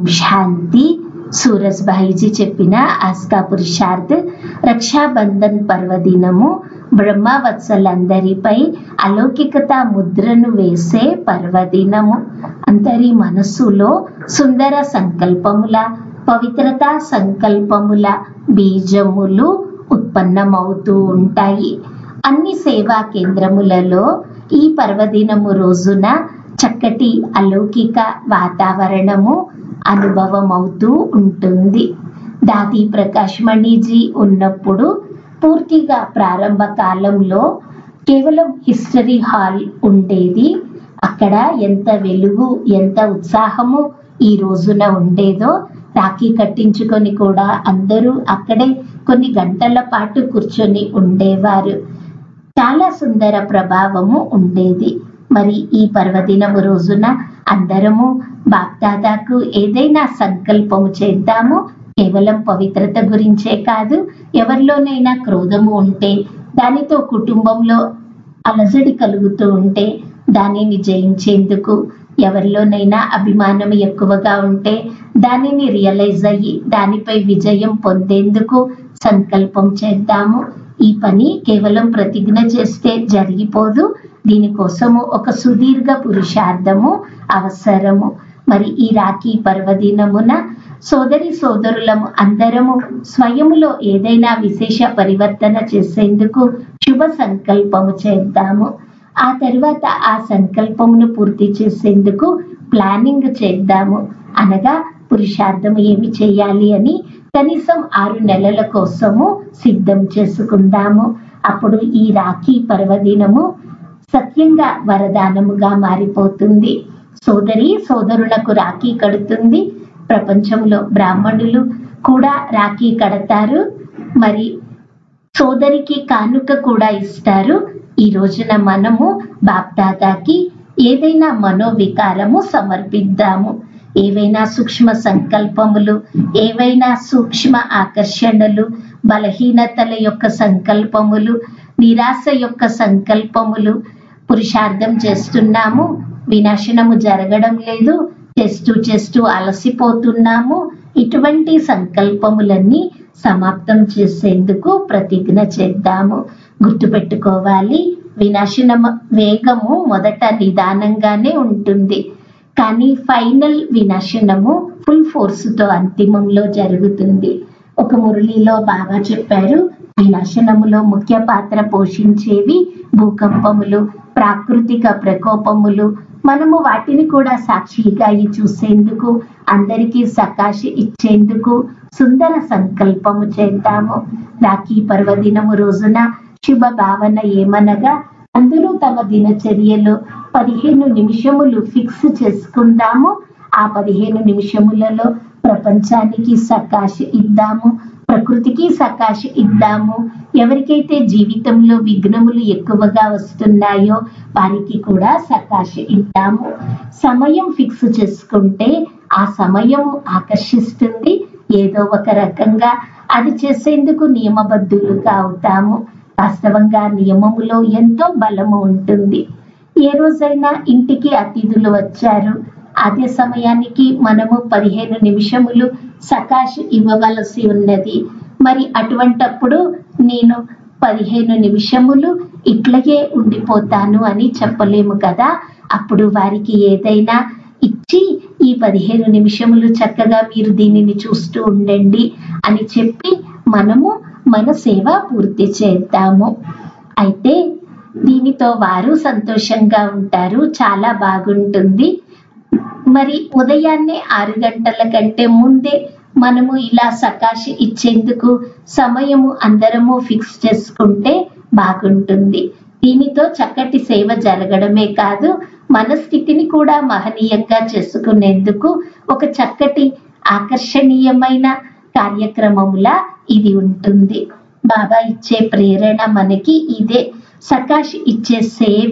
శాంతి సూరజ్ భాయిజీ చెప్పిన ఆస్కా పురుషార్థ్ రక్షాబంధన్ పర్వదినము బ్రహ్మవత్సలందరిపై అలౌకికత ముద్రను వేసే పర్వదినము అందరి మనస్సులో సుందర సంకల్పముల పవిత్రత సంకల్పముల బీజములు ఉత్పన్నమవుతూ ఉంటాయి అన్ని సేవా కేంద్రములలో ఈ పర్వదినము రోజున చక్కటి అలౌకిక వాతావరణము అనుభవం అవుతూ ఉంటుంది దాది ప్రకాష్ మణిజీ ఉన్నప్పుడు పూర్తిగా ప్రారంభ కాలంలో కేవలం హిస్టరీ హాల్ ఉండేది అక్కడ ఎంత వెలుగు ఎంత ఉత్సాహము ఈ రోజున ఉండేదో రాఖీ కట్టించుకొని కూడా అందరూ అక్కడే కొన్ని గంటల పాటు కూర్చొని ఉండేవారు చాలా సుందర ప్రభావము ఉండేది మరి ఈ పర్వదినము రోజున అందరము బాప్దాదాకు ఏదైనా సంకల్పము చేద్దాము కేవలం పవిత్రత గురించే కాదు ఎవరిలోనైనా క్రోధము ఉంటే దానితో కుటుంబంలో అలజడి కలుగుతూ ఉంటే దానిని జయించేందుకు ఎవరిలోనైనా అభిమానం ఎక్కువగా ఉంటే దానిని రియలైజ్ అయ్యి దానిపై విజయం పొందేందుకు సంకల్పం చేద్దాము ఈ పని కేవలం ప్రతిజ్ఞ చేస్తే జరిగిపోదు దీనికోసము ఒక సుదీర్ఘ పురుషార్థము అవసరము మరి ఈ రాఖీ పర్వదినమున సోదరి సోదరులము అందరము స్వయములో ఏదైనా విశేష పరివర్తన చేసేందుకు శుభ సంకల్పము చేద్దాము ఆ తర్వాత ఆ సంకల్పమును పూర్తి చేసేందుకు ప్లానింగ్ చేద్దాము అనగా పురుషార్థం ఏమి చేయాలి అని కనీసం ఆరు నెలల కోసము సిద్ధం చేసుకుందాము అప్పుడు ఈ రాఖీ పర్వదినము సత్యంగా వరదానముగా మారిపోతుంది సోదరి సోదరులకు రాఖీ కడుతుంది ప్రపంచంలో బ్రాహ్మణులు కూడా రాఖీ కడతారు మరి సోదరికి కానుక కూడా ఇస్తారు ఈ రోజున మనము బాప్దాదాకి ఏదైనా మనోవికారము సమర్పిద్దాము ఏవైనా సూక్ష్మ సంకల్పములు ఏవైనా సూక్ష్మ ఆకర్షణలు బలహీనతల యొక్క సంకల్పములు నిరాశ యొక్క సంకల్పములు పురుషార్థం చేస్తున్నాము వినాశనము జరగడం లేదు చేస్తూ చేస్తూ అలసిపోతున్నాము ఇటువంటి సంకల్పములన్నీ సమాప్తం చేసేందుకు ప్రతిజ్ఞ చేద్దాము గుర్తుపెట్టుకోవాలి వినాశనం వేగము మొదట నిదానంగానే ఉంటుంది కానీ ఫైనల్ వినాశనము ఫుల్ ఫోర్స్తో అంతిమంలో జరుగుతుంది ఒక మురళిలో బాగా చెప్పారు వినాశనములో ముఖ్య పాత్ర పోషించేవి భూకంపములు ప్రాకృతిక ప్రకోపములు మనము వాటిని కూడా సాక్షిగా ఈ చూసేందుకు అందరికీ సకాశ ఇచ్చేందుకు సుందర సంకల్పము చేద్దాము రాఖీ పర్వదినము రోజున శుభ భావన ఏమనగా అందరూ తమ దినచర్యలో పదిహేను నిమిషములు ఫిక్స్ చేసుకుందాము ఆ పదిహేను నిమిషములలో ప్రపంచానికి సకాశ ఇద్దాము ప్రకృతికి సకాశ ఇద్దాము ఎవరికైతే జీవితంలో విఘ్నములు ఎక్కువగా వస్తున్నాయో వారికి కూడా సకాశ ఇద్దాము సమయం ఫిక్స్ చేసుకుంటే ఆ సమయం ఆకర్షిస్తుంది ఏదో ఒక రకంగా అది చేసేందుకు నియమబద్ధులుగా అవుతాము వాస్తవంగా నియమములో ఎంతో బలము ఉంటుంది ఏ రోజైనా ఇంటికి అతిథులు వచ్చారు అదే సమయానికి మనము పదిహేను నిమిషములు సకాశ ఇవ్వవలసి ఉన్నది మరి అటువంటప్పుడు నేను పదిహేను నిమిషములు ఇట్లాగే ఉండిపోతాను అని చెప్పలేము కదా అప్పుడు వారికి ఏదైనా ఇచ్చి ఈ పదిహేను నిమిషములు చక్కగా మీరు దీనిని చూస్తూ ఉండండి అని చెప్పి మనము మన సేవ పూర్తి చేద్దాము అయితే దీనితో వారు సంతోషంగా ఉంటారు చాలా బాగుంటుంది మరి ఉదయాన్నే ఆరు గంటల కంటే ముందే మనము ఇలా సకాశ ఇచ్చేందుకు సమయము అందరము ఫిక్స్ చేసుకుంటే బాగుంటుంది దీనితో చక్కటి సేవ జరగడమే కాదు మన స్థితిని కూడా మహనీయంగా చేసుకునేందుకు ఒక చక్కటి ఆకర్షణీయమైన కార్యక్రమములా ఇది ఉంటుంది బాబా ఇచ్చే ప్రేరణ మనకి ఇదే సకాష్ ఇచ్చే సేవ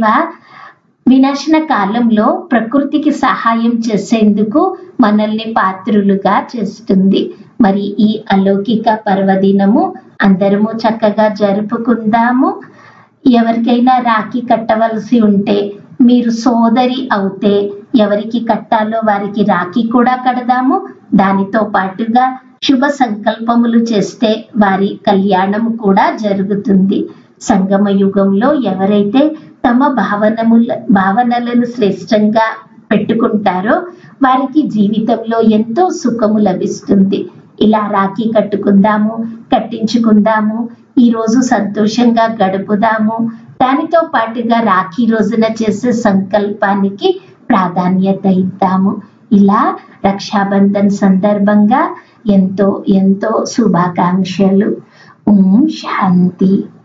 వినాశన కాలంలో ప్రకృతికి సహాయం చేసేందుకు మనల్ని పాత్రులుగా చేస్తుంది మరి ఈ అలౌకిక పర్వదినము అందరము చక్కగా జరుపుకుందాము ఎవరికైనా రాఖీ కట్టవలసి ఉంటే మీరు సోదరి అవుతే ఎవరికి కట్టాలో వారికి రాఖీ కూడా కడదాము దానితో పాటుగా శుభ సంకల్పములు చేస్తే వారి కళ్యాణం కూడా జరుగుతుంది సంగమ యుగంలో ఎవరైతే తమ భావనముల భావనలను శ్రేష్టంగా పెట్టుకుంటారో వారికి జీవితంలో ఎంతో సుఖము లభిస్తుంది ఇలా రాఖీ కట్టుకుందాము కట్టించుకుందాము ఈ రోజు సంతోషంగా గడుపుదాము దానితో పాటుగా రాఖీ రోజున చేసే సంకల్పానికి ప్రాధాన్యత ఇద్దాము ఇలా రక్షాబంధన్ సందర్భంగా ఎంతో ఎంతో శుభాకాంక్షలు ఓం శాంతి